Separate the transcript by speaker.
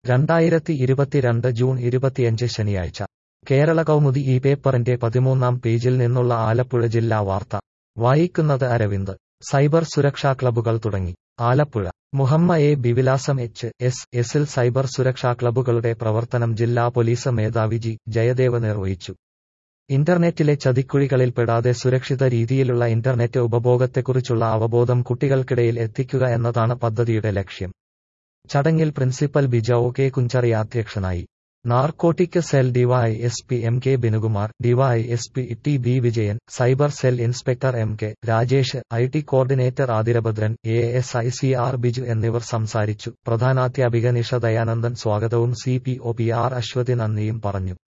Speaker 1: രണ്ടായിരത്തി ഇരുപത്തിരണ്ട് ജൂൺ ഇരുപത്തിയഞ്ച് ശനിയാഴ്ച കേരള കൗമുദി ഈ പേപ്പറിന്റെ പതിമൂന്നാം പേജിൽ നിന്നുള്ള ആലപ്പുഴ ജില്ലാ വാർത്ത വായിക്കുന്നത് അരവിന്ദ് സൈബർ സുരക്ഷാ ക്ലബ്ബുകൾ തുടങ്ങി ആലപ്പുഴ മുഹമ്മ എ ബിവിലാസം എച്ച് എസ് എസിൽ സൈബർ സുരക്ഷാ ക്ലബ്ബുകളുടെ പ്രവർത്തനം ജില്ലാ പോലീസ് മേധാവി ജി ജയദേവ് നിർവഹിച്ചു ഇന്റർനെറ്റിലെ ചതിക്കുഴികളിൽ പെടാതെ സുരക്ഷിത രീതിയിലുള്ള ഇന്റർനെറ്റ് ഉപഭോഗത്തെക്കുറിച്ചുള്ള അവബോധം കുട്ടികൾക്കിടയിൽ എത്തിക്കുക എന്നതാണ് പദ്ധതിയുടെ ലക്ഷ്യം ചടങ്ങിൽ പ്രിൻസിപ്പൽ ബിജോ കെ കുഞ്ചറിയ അധ്യക്ഷനായി narcotic cell DY S P M K Binukumar DY S P T B Vijayan cyber cell inspector M K Rajesh I T coordinator Athirabhadran A S I C R Biju എന്നിവർ സംസാരിച്ചു പ്രധാനാധ്യാപിക നിഷ ദയാനന്ദൻ സ്വാഗതവും C P O P R Aswathy നന്ദിയും പറഞ്ഞു